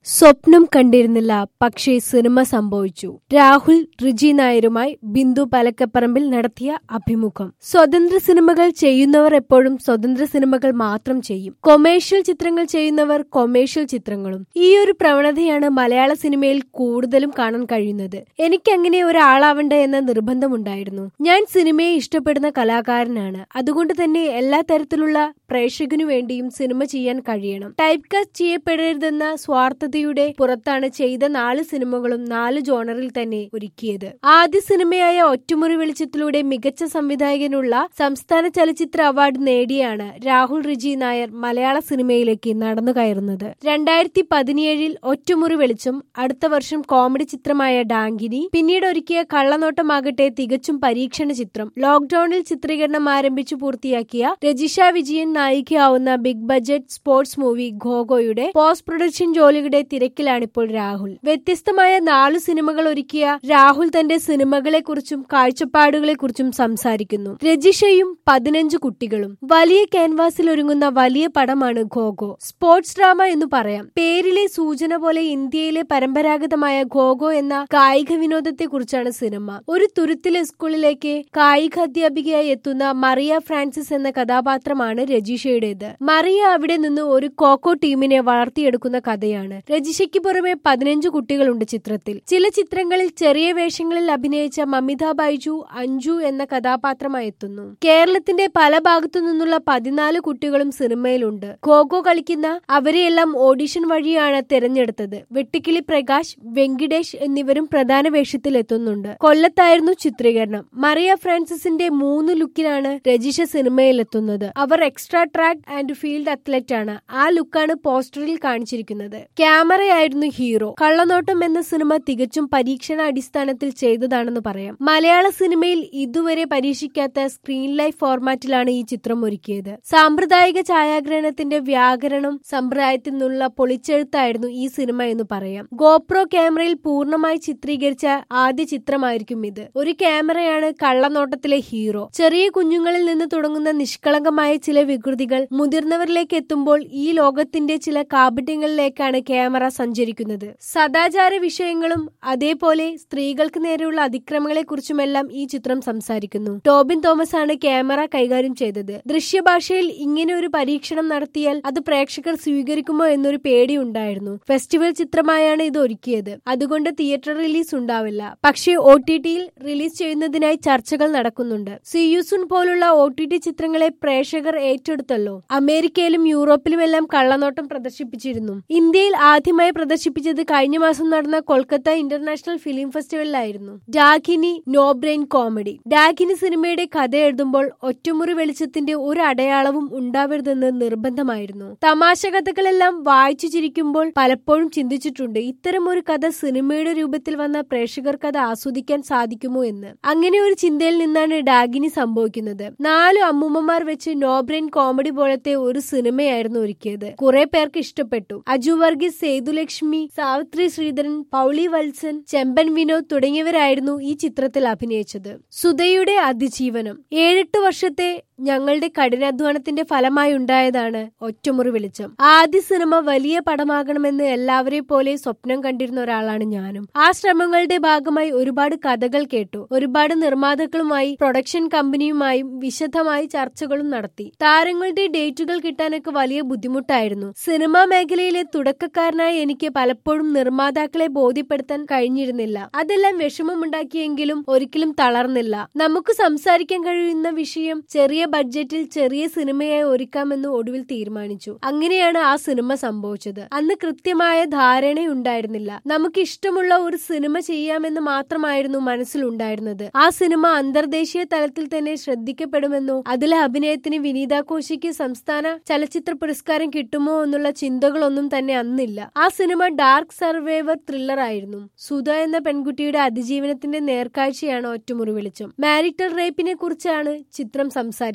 സ്വപ്നം കണ്ടിരുന്നില്ല പക്ഷേ സിനിമ സംഭവിച്ചു രാഹുൽ റിജി നായരുമായി ബിന്ദു പലക്കപ്പറമ്പിൽ നടത്തിയ അഭിമുഖം സ്വതന്ത്ര സിനിമകൾ ചെയ്യുന്നവർ എപ്പോഴും സ്വതന്ത്ര സിനിമകൾ മാത്രം ചെയ്യും കൊമേഴ്ഷ്യൽ ചിത്രങ്ങൾ ചെയ്യുന്നവർ കൊമേഴ്ഷ്യൽ ചിത്രങ്ങളും ഈ ഒരു പ്രവണതയാണ് മലയാള സിനിമയിൽ കൂടുതലും കാണാൻ കഴിയുന്നത് എനിക്ക് അങ്ങനെ ഒരാളാവണ്ട എന്ന നിർബന്ധമുണ്ടായിരുന്നു ഞാൻ സിനിമയെ ഇഷ്ടപ്പെടുന്ന കലാകാരനാണ് അതുകൊണ്ട് തന്നെ എല്ലാ തരത്തിലുള്ള പ്രേക്ഷകനു വേണ്ടിയും സിനിമ ചെയ്യാൻ കഴിയണം ടൈപ്പ് കാസ്റ്റ് ചെയ്യപ്പെടരുതെന്ന സ്വാർത്ഥതയുടെ പുറത്താണ് ചെയ്ത നാല് സിനിമകളും നാല് ജോണറിൽ തന്നെ ഒരുക്കിയത് ആദ്യ സിനിമയായ ഒറ്റമുറി വെളിച്ചത്തിലൂടെ മികച്ച സംവിധായകനുള്ള സംസ്ഥാന ചലച്ചിത്ര അവാർഡ് നേടിയാണ് രാഹുൽ റിജി നായർ മലയാള സിനിമയിലേക്ക് നടന്നു കയറുന്നത് രണ്ടായിരത്തി പതിനേഴിൽ ഒറ്റമുറി വെളിച്ചം അടുത്ത വർഷം കോമഡി ചിത്രമായ ഡാങ്കിനി പിന്നീട് ഒരുക്കിയ കള്ളനോട്ടമാകട്ടെ തികച്ചും പരീക്ഷണ ചിത്രം ലോക്ഡൌണിൽ ചിത്രീകരണം ആരംഭിച്ചു പൂർത്തിയാക്കിയ രജിഷ വിജയൻ നായികയാവുന്ന ബിഗ് ബഡ്ജറ്റ് സ്പോർട്സ് മൂവി ഘോഗോയുടെ പോസ്റ്റ് പ്രൊഡക്ഷൻ ജോലിയുടെ തിരക്കിലാണിപ്പോൾ രാഹുൽ വ്യത്യസ്തമായ നാലു സിനിമകൾ ഒരുക്കിയ രാഹുൽ തന്റെ സിനിമകളെ കുറിച്ചും കാഴ്ചപ്പാടുകളെ കുറിച്ചും സംസാരിക്കുന്നു രജിഷയും പതിനഞ്ച് കുട്ടികളും വലിയ ക്യാൻവാസിൽ ഒരുങ്ങുന്ന വലിയ പടമാണ് ഘോഗോ സ്പോർട്സ് ഡ്രാമ എന്ന് പറയാം പേരിലെ സൂചന പോലെ ഇന്ത്യയിലെ പരമ്പരാഗതമായ ഘോഗോ എന്ന കായിക വിനോദത്തെ കുറിച്ചാണ് സിനിമ ഒരു തുരുത്തിലെ സ്കൂളിലേക്ക് കായിക അധ്യാപികയായി എത്തുന്ന മറിയ ഫ്രാൻസിസ് എന്ന കഥാപാത്രമാണ് രജിഷയുടേത് മറിയ അവിടെ നിന്ന് ഒരു കോക്കോ ടീമിനെ വളർത്തിയെടുക്കുന്ന കഥയാണ് രജിഷയ്ക്ക് പുറമെ പതിനഞ്ച് കുട്ടികളുണ്ട് ചിത്രത്തിൽ ചില ചിത്രങ്ങളിൽ ചെറിയ വേഷങ്ങളിൽ അഭിനയിച്ച മമിത ബൈജു അഞ്ജു എന്ന കഥാപാത്രമായി എത്തുന്നു കേരളത്തിന്റെ പല ഭാഗത്തു നിന്നുള്ള പതിനാല് കുട്ടികളും സിനിമയിലുണ്ട് ഖോഖോ കളിക്കുന്ന അവരെയെല്ലാം ഓഡിഷൻ വഴിയാണ് തിരഞ്ഞെടുത്തത് വെട്ടിക്കിളി പ്രകാശ് വെങ്കിടേഷ് എന്നിവരും പ്രധാന വേഷത്തിൽ എത്തുന്നുണ്ട് കൊല്ലത്തായിരുന്നു ചിത്രീകരണം മറിയ ഫ്രാൻസിസിന്റെ മൂന്ന് ലുക്കിലാണ് രജിഷ സിനിമയിലെത്തുന്നത് അവർ extra track and field athlete ആണ് ആ ലുക്കാണ് പോസ്റ്ററിൽ കാണിച്ചിരിക്കുന്നത് ക്യാമറയായിരുന്നു ഹീറോ കള്ളനോട്ടം എന്ന സിനിമ തികച്ചും പരീക്ഷണ അടിസ്ഥാനത്തിൽ ചെയ്തതാണെന്ന് പറയാം മലയാള സിനിമയിൽ ഇതുവരെ പരീക്ഷിക്കാത്ത സ്ക്രീൻ ലൈഫ് ഫോർമാറ്റിലാണ് ഈ ചിത്രം ഒരുക്കിയത് സാമ്പ്രദായിക ഛായാഗ്രഹണത്തിന്റെ വ്യാകരണം സമ്പ്രദായത്തിൽ നിന്നുള്ള പൊളിച്ചെഴുത്തായിരുന്നു ഈ സിനിമ എന്ന് പറയാം ഗോപ്രോ ക്യാമറയിൽ പൂർണ്ണമായി ചിത്രീകരിച്ച ആദ്യ ചിത്രമായിരിക്കും ഇത് ഒരു ക്യാമറയാണ് കള്ളനോട്ടത്തിലെ ഹീറോ ചെറിയ കുഞ്ഞുങ്ങളിൽ നിന്ന് തുടങ്ങുന്ന നിഷ്കളങ്കമായ ചില വികൃതികൾ മുതിർന്നവരിലേക്ക് എത്തുമ്പോൾ ഈ ലോകത്തിന്റെ ചില കാപട്യങ്ങളിലേക്കാണ് ക്യാമറ സഞ്ചരിക്കുന്നത് സദാചാര വിഷയങ്ങളും അതേപോലെ സ്ത്രീകൾക്ക് നേരെയുള്ള അതിക്രമങ്ങളെ കുറിച്ചുമെല്ലാം ഈ ചിത്രം സംസാരിക്കുന്നു ടോബിൻ തോമസ് ആണ് ക്യാമറ കൈകാര്യം ചെയ്തത് ദൃശ്യഭാഷയിൽ ഇങ്ങനെ ഒരു പരീക്ഷണം നടത്തിയാൽ അത് പ്രേക്ഷകർ സ്വീകരിക്കുമോ എന്നൊരു പേടി ഉണ്ടായിരുന്നു ഫെസ്റ്റിവൽ ചിത്രമായാണ് ഇത് ഒരുക്കിയത് അതുകൊണ്ട് തിയേറ്റർ റിലീസ് ഉണ്ടാവില്ല പക്ഷേ ഒ ടി ടിയിൽ റിലീസ് ചെയ്യുന്നതിനായി ചർച്ചകൾ നടക്കുന്നുണ്ട് സിയുസുൻ പോലുള്ള ഒ ടി ടി ചിത്രങ്ങളെ പ്രേക്ഷകർ ഏറ്റെടുത്തല്ലോ അമേരിക്കയിലും യൂറോപ്പിലുമെല്ലാം കള്ളനോട്ടം പ്രദർശിപ്പിച്ചിരുന്നു ഇന്ത്യയിൽ ആദ്യമായി പ്രദർശിപ്പിച്ചത് കഴിഞ്ഞ മാസം നടന്ന കൊൽക്കത്ത ഇന്റർനാഷണൽ ഫിലിം ഫെസ്റ്റിവലിലായിരുന്നു Dakini no brain comedy Dakini സിനിമയുടെ കഥ എഴുതുമ്പോൾ ഒറ്റമുറി വെളിച്ചത്തിന്റെ ഒരു അടയാളവും ഉണ്ടാവരുതെന്ന് നിർബന്ധമായിരുന്നു തമാശ കഥകളെല്ലാം വായിച്ചു ചിരിക്കുമ്പോൾ പലപ്പോഴും ചിന്തിച്ചിട്ടുണ്ട് ഇത്തരം ഒരു കഥ സിനിമയുടെ രൂപത്തിൽ വന്ന പ്രേക്ഷകർക്ക് അത് ആസ്വദിക്കാൻ സാധിക്കുമോ എന്ന് അങ്ങനെ ഒരു ചിന്തയിൽ നിന്നാണ് ഡാഗിനി സംഭവിക്കുന്നത് നാല് അമ്മൂമ്മമാർ വെച്ച് നോ ബ്രെയിൻ കോമഡി പോലത്തെ ഒരു സിനിമയായിരുന്നു ഒരുക്കിയത് കുറെ പേർക്ക് ഇഷ്ടപ്പെട്ടു അജു വർഗീസ് സേതുലക്ഷ്മി സാവിത്രി ശ്രീധരൻ പൗളി വത്സൻ ചെമ്പൻ വിനോദ് തുടങ്ങിയവരായിരുന്നു ഈ ചിത്രത്തിൽ അഭിനയിച്ചത് സുധയുടെ അതിജീവനം ഏഴെട്ട് വർഷത്തെ ഞങ്ങളുടെ കഠിനാധ്വാനത്തിന്റെ ഫലമായി ഉണ്ടായതാണ് ഒറ്റമുറി വെളിച്ചം ആദ്യ സിനിമ വലിയ പടമാകണമെന്ന് എല്ലാവരെ പോലെ സ്വപ്നം കണ്ടിരുന്ന ഒരാളാണ് ഞാനും ആ ശ്രമങ്ങളുടെ ഭാഗമായി ഒരുപാട് കഥകൾ കേട്ടു ഒരുപാട് നിർമ്മാതാക്കളുമായി പ്രൊഡക്ഷൻ കമ്പനിയുമായും വിശദമായി ചർച്ചകളും നടത്തി താരങ്ങളുടെ ഡേറ്റുകൾ കിട്ടാനൊക്കെ വലിയ ബുദ്ധിമുട്ടായിരുന്നു സിനിമാ മേഖലയിലെ തുടക്കക്കാരനായ എനിക്ക് പലപ്പോഴും നിർമ്മാതാക്കളെ ബോധ്യപ്പെടുത്താൻ കഴിഞ്ഞിരുന്നില്ല അതെല്ലാം വിഷമമുണ്ടാക്കിയെങ്കിലും ഒരിക്കലും തളർന്നില്ല നമുക്ക് സംസാരിക്കാൻ കഴിയുന്ന വിഷയം ചെറിയ ബഡ്ജറ്റിൽ ചെറിയ സിനിമയായി ഒരുക്കാമെന്ന് ഒടുവിൽ തീരുമാനിച്ചു അങ്ങനെയാണ് ആ സിനിമ സംഭവിച്ചത് അന്ന് കൃത്യമായ ധാരണയുണ്ടായിരുന്നില്ല നമുക്ക് ഇഷ്ടമുള്ള ഒരു സിനിമ ചെയ്യാമെന്ന് മാത്രമായിരുന്നു മനസ്സിലുണ്ടായിരുന്നത് ആ സിനിമ അന്തർദേശീയ തലത്തിൽ തന്നെ ശ്രദ്ധിക്കപ്പെടുമെന്നോ അതിലെ അഭിനയത്തിന് വിനീത കോശിക്ക് സംസ്ഥാന ചലച്ചിത്ര പുരസ്കാരം കിട്ടുമോ എന്നുള്ള ചിന്തകളൊന്നും തന്നെ അന്നില്ല ആ സിനിമ ഡാർക്ക് സർവൈവർ ത്രില്ലർ ആയിരുന്നു സുധ എന്ന പെൺകുട്ടിയുടെ അതിജീവനത്തിന്റെ നേർക്കാഴ്ചയാണ് ഒറ്റമുറി വെളിച്ചം മാരിറ്റൽ റേപ്പിനെ കുറിച്ചാണ് ചിത്രം സംസാരിക്കുന്നത്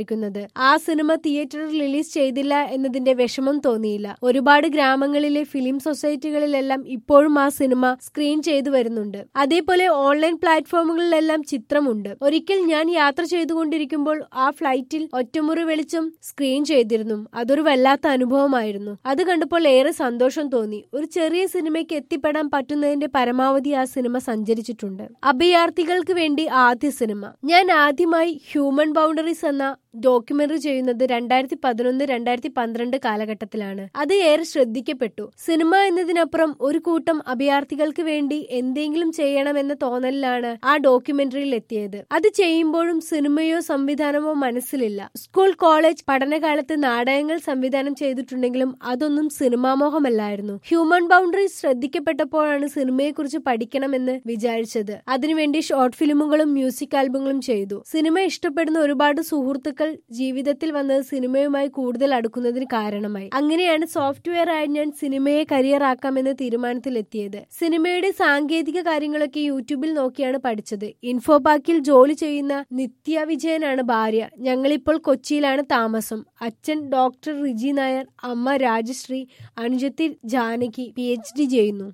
കാത്തിരിക്കുന്നത് ആ സിനിമ തിയേറ്ററിൽ റിലീസ് ചെയ്തില്ല എന്നതിന്റെ വിഷമം തോന്നിയില്ല ഒരുപാട് ഗ്രാമങ്ങളിലെ ഫിലിം സൊസൈറ്റികളിലെല്ലാം ഇപ്പോഴും ആ സിനിമ സ്ക്രീൻ ചെയ്തു വരുന്നുണ്ട് അതേപോലെ ഓൺലൈൻ പ്ലാറ്റ്ഫോമുകളിലെല്ലാം ചിത്രമുണ്ട് ഒരിക്കൽ ഞാൻ യാത്ര ചെയ്തുകൊണ്ടിരിക്കുമ്പോൾ ആ ഫ്ലൈറ്റിൽ ഒറ്റമുറി വെളിച്ചം സ്ക്രീൻ ചെയ്തിരുന്നു അതൊരു വല്ലാത്ത അനുഭവമായിരുന്നു അത് കണ്ടപ്പോൾ ഏറെ സന്തോഷം തോന്നി ഒരു ചെറിയ സിനിമയ്ക്ക് എത്തിപ്പെടാൻ പറ്റുന്നതിന്റെ പരമാവധി ആ സിനിമ സഞ്ചരിച്ചിട്ടുണ്ട് അഭയാർത്ഥികൾക്ക് വേണ്ടി ആദ്യ സിനിമ ഞാൻ ആദ്യമായി ഹ്യൂമൻ ബൗണ്ടറീസ് എന്ന ഡോക്യുമെന്ററി ചെയ്യുന്നത് രണ്ടായിരത്തി പതിനൊന്ന് രണ്ടായിരത്തി പന്ത്രണ്ട് കാലഘട്ടത്തിലാണ് അത് ഏറെ ശ്രദ്ധിക്കപ്പെട്ടു സിനിമ എന്നതിനപ്പുറം ഒരു കൂട്ടം അഭയാർത്ഥികൾക്ക് വേണ്ടി എന്തെങ്കിലും ചെയ്യണമെന്ന തോന്നലിലാണ് ആ ഡോക്യുമെന്ററിയിൽ എത്തിയത് അത് ചെയ്യുമ്പോഴും സിനിമയോ സംവിധാനമോ മനസ്സിലില്ല സ്കൂൾ കോളേജ് പഠനകാലത്ത് നാടകങ്ങൾ സംവിധാനം ചെയ്തിട്ടുണ്ടെങ്കിലും അതൊന്നും സിനിമാമോഹമല്ലായിരുന്നു ഹ്യൂമൻ ബൗണ്ടറീസ് ശ്രദ്ധിക്കപ്പെട്ടപ്പോഴാണ് സിനിമയെക്കുറിച്ച് പഠിക്കണമെന്ന് വിചാരിച്ചത് അതിനുവേണ്ടി ഷോർട്ട് ഫിലിമുകളും മ്യൂസിക് ആൽബങ്ങളും ചെയ്തു സിനിമ ഇഷ്ടപ്പെടുന്ന ഒരുപാട് സുഹൃത്തുക്കൾ ജീവിതത്തിൽ വന്നത് സിനിമയുമായി കൂടുതൽ അടുക്കുന്നതിന് കാരണമായി അങ്ങനെയാണ് സോഫ്റ്റ്വെയർ ആയി ഞാൻ സിനിമയെ കരിയർ ആക്കാമെന്ന തീരുമാനത്തിലെത്തിയത് സിനിമയുടെ സാങ്കേതിക കാര്യങ്ങളൊക്കെ യൂട്യൂബിൽ നോക്കിയാണ് പഠിച്ചത് ഇൻഫോ പാർക്കിൽ ജോലി ചെയ്യുന്ന നിത്യ വിജയനാണ് ഭാര്യ ഞങ്ങളിപ്പോൾ കൊച്ചിയിലാണ് താമസം അച്ഛൻ ഡോക്ടർ റിജി നായർ അമ്മ രാജശ്രീ അനുജത്തി ജാനകി പി ചെയ്യുന്നു